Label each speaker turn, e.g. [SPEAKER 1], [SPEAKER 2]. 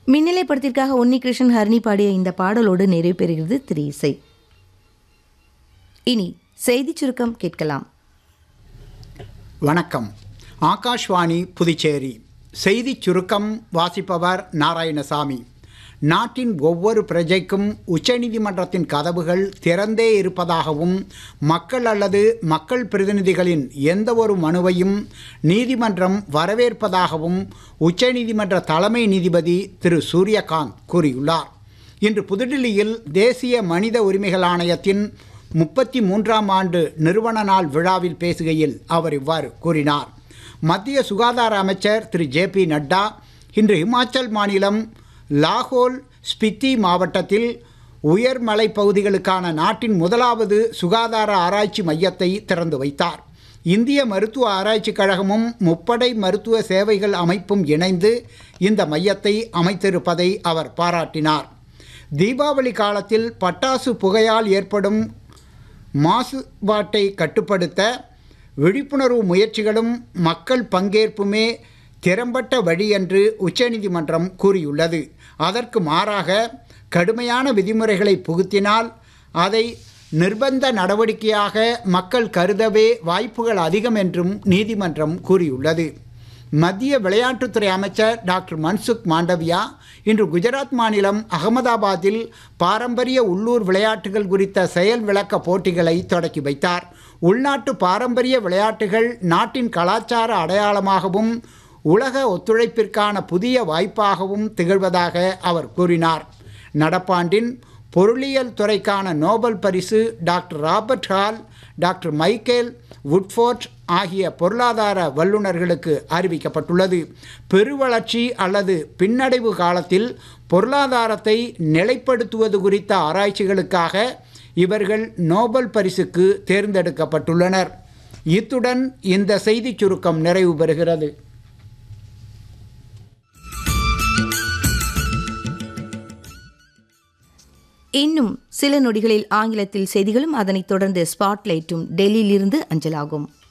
[SPEAKER 1] மின்னலை படத்திற்காக உன்னிகிருஷ்ணன் ஹரிணி பாடிய இந்த பாடலோடு நிறைவு பெறுகிறது திரு இசை இனி செய்திச் சுருக்கம் கேட்கலாம்
[SPEAKER 2] வணக்கம் ஆகாஷ்வாணி புதுச்சேரி செய்திச் சுருக்கம் வாசிப்பவர் நாராயணசாமி நாட்டின் ஒவ்வொரு பிரஜைக்கும் உச்சநீதிமன்றத்தின் கதவுகள் திறந்தே இருப்பதாகவும் மக்கள் அல்லது மக்கள் பிரதிநிதிகளின் எந்த ஒரு மனுவையும் நீதிமன்றம் வரவேற்பதாகவும் உச்சநீதிமன்ற தலைமை நீதிபதி திரு சூரியகாந்த் கூறியுள்ளார் இன்று புதுடில்லியில் தேசிய மனித உரிமைகள் ஆணையத்தின் முப்பத்தி மூன்றாம் ஆண்டு நிறுவன நாள் விழாவில் பேசுகையில் அவர் இவ்வாறு கூறினார் மத்திய சுகாதார அமைச்சர் திரு ஜே பி நட்டா இன்று இமாச்சல் மாநிலம் லாகோல் ஸ்பித்தி மாவட்டத்தில் உயர்மலை பகுதிகளுக்கான நாட்டின் முதலாவது சுகாதார ஆராய்ச்சி மையத்தை திறந்து வைத்தார் இந்திய மருத்துவ ஆராய்ச்சிக் கழகமும் முப்படை மருத்துவ சேவைகள் அமைப்பும் இணைந்து இந்த மையத்தை அமைத்திருப்பதை அவர் பாராட்டினார் தீபாவளி காலத்தில் பட்டாசு புகையால் ஏற்படும் மாசுபாட்டை கட்டுப்படுத்த விழிப்புணர்வு முயற்சிகளும் மக்கள் பங்கேற்புமே திறம்பட்ட வழி என்று உச்சநீதிமன்றம் கூறியுள்ளது அதற்கு மாறாக கடுமையான விதிமுறைகளை புகுத்தினால் அதை நிர்பந்த நடவடிக்கையாக மக்கள் கருதவே வாய்ப்புகள் அதிகம் என்றும் நீதிமன்றம் கூறியுள்ளது மத்திய விளையாட்டுத்துறை அமைச்சர் டாக்டர் மன்சுக் மாண்டவியா இன்று குஜராத் மாநிலம் அகமதாபாத்தில் பாரம்பரிய உள்ளூர் விளையாட்டுகள் குறித்த செயல் விளக்க போட்டிகளை தொடக்கி வைத்தார் உள்நாட்டு பாரம்பரிய விளையாட்டுகள் நாட்டின் கலாச்சார அடையாளமாகவும் உலக ஒத்துழைப்பிற்கான புதிய வாய்ப்பாகவும் திகழ்வதாக அவர் கூறினார் நடப்பாண்டின் பொருளியல் துறைக்கான நோபல் பரிசு doctor Robert Hall doctor Michael Woodford ஆகிய பொருளாதார வல்லுநர்களுக்கு அறிவிக்கப்பட்டுள்ளது பெருவளர்ச்சி அல்லது பின்னடைவு காலத்தில் பொருளாதாரத்தை நிலைப்படுத்துவது குறித்த ஆராய்ச்சிகளுக்காக இவர்கள் நோபல் பரிசுக்கு தேர்ந்தெடுக்கப்பட்டுள்ளனர் இத்துடன் இந்த செய்திச் சுருக்கம் நிறைவு பெறுகிறது
[SPEAKER 1] இன்னும் சில நொடிகளில் ஆங்கிலத்தில் செய்திகளும் அதனைத் தொடர்ந்து ஸ்பாட்லைட்டும் டெல்லியிலிருந்து அஞ்சலாகும்